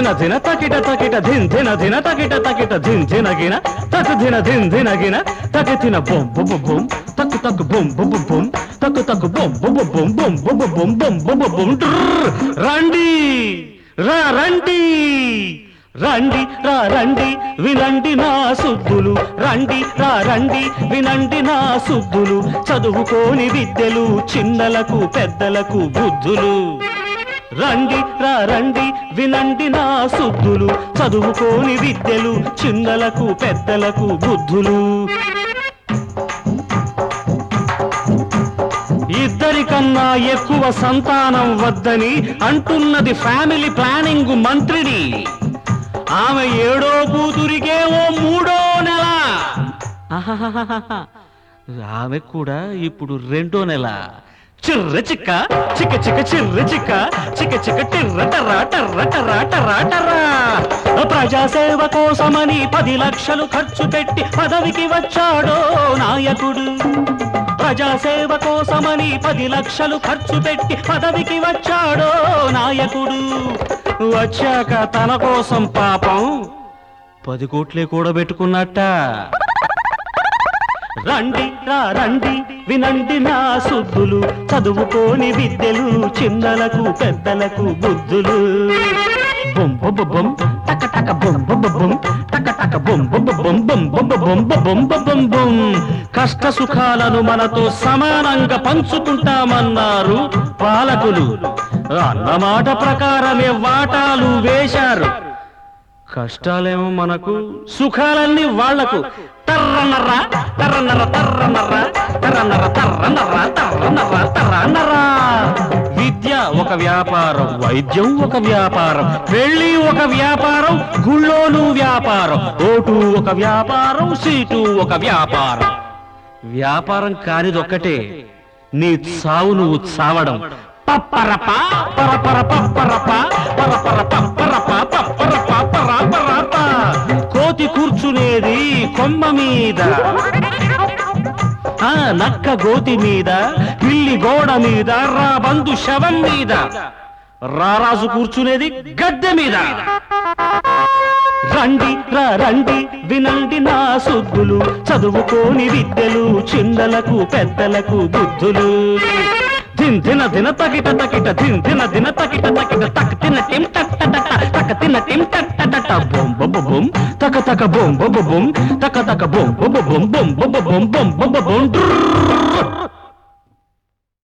ధిన ధిన తకిట తకిట ధిన్ ధిన ధిన తకిట తకిట ధిన్ ధిన గిన తక ధిన ధిన్ ధిన గిన తక ధిన బొం బొం బొం తక్కు తక్కు బొం బొం బొం తక్కు తక్కు బొం బొం బొం బొం బొం బొం బొం బొం బొం ట్రర్. రండి రా రండి రండి రా రండి వినండి నా సుద్దులు రండి రా రండి వినండి నా సుద్దులు చదువుకోని విద్యలు చిన్నలకు పెద్దలకు బుద్ధులు రండి రా రండి వినండి నా సుద్దులు చదువుకోని విద్యలు చిన్నలకు పెద్దలకు బుద్ధులు ఇద్దరికన్నా ఎక్కువ సంతానం వద్దని అంటున్నది ఫ్యామిలీ ప్లానింగ్ మంత్రిని ఆమె ఏడో కూతురికే ఓ మూడో నెల ఆహాహాహాహా. ఆమె కూడా ఇప్పుడు రెండో నెల చిర్ర చిక్క చిక్క చిక్క చిర్ర చిక్క చిక్క చిక్క టిర్ర టర్రా టర్ర టర్రా టర్రా టర్రా ప్రజాసేవ కోసమని పది లక్షలు ఖర్చు పెట్టి పదవికి వచ్చాడో నాయకుడు ప్రజాసేవ కోసమని పది లక్షలు ఖర్చు పెట్టి పదవికి వచ్చాడో నాయకుడు వచ్చాక తన కోసం పాపం పది కోట్లే కూడబెట్టుకున్నట్ట రండి రా రండి వినండి నా సుద్దులు చదువుకోని విద్యలు చిన్నలకు పెద్దలకు బుద్ధులు బొం బొబ్బ బొం టక టక బొం బొబ్బ బొం టక టక బొం బొబ్బ బొం బొం బొబ్బ బొం బొం బొం బొం కష్ట సుఖాలను మనతో సమానంగా పంచుకుంటామన్నారు పాలకులు అన్నమాట ప్రకారమే వాటాలు వేశారు కష్టాలేమో మనకు సుఖాలన్నీ వాళ్లకు తర్రనర్రా తర్రనర్ర తర్రనర్ర తర్రనర్ర తర్రనర్ర తర్రనర్ర తర్రనర్రా విద్య ఒక వ్యాపారం వైద్యం ఒక వ్యాపారం పెళ్లి ఒక వ్యాపారం గుళ్ళోను వ్యాపారం ఓటు ఒక వ్యాపారం సీటు ఒక వ్యాపారం వ్యాపారం కానిదొక్కటే నీ చావు నువ్వు చావడం పప్పరప పరపర పప్పరప పరపర పప్పరప పప్పరప పరాపరప కోతి కూర్చునేది కొమ్మ మీద ఆ నక్క గోతి మీద పిల్లి గోడ మీద రా బంధు శవం మీద రారాజు కూర్చునేది గద్దె మీద రండి రా రండి వినండి నా సుద్దులు చదువుకోని విద్యలు చిన్నలకు పెద్దలకు బుద్ధులు దిన్ దిన దిన తకిట తకిట దిన్ దిన దిన తకిట తకిట తక్ తిన టిం టక్ టట తక తిన టిం టక్ టట బొం బొబ్బ బొం తక తక బొం బొబ్బ బొం తక తక బొం బొబ్బ బొం బొం బొబ్బ బొం బొం బొబ్బ బొం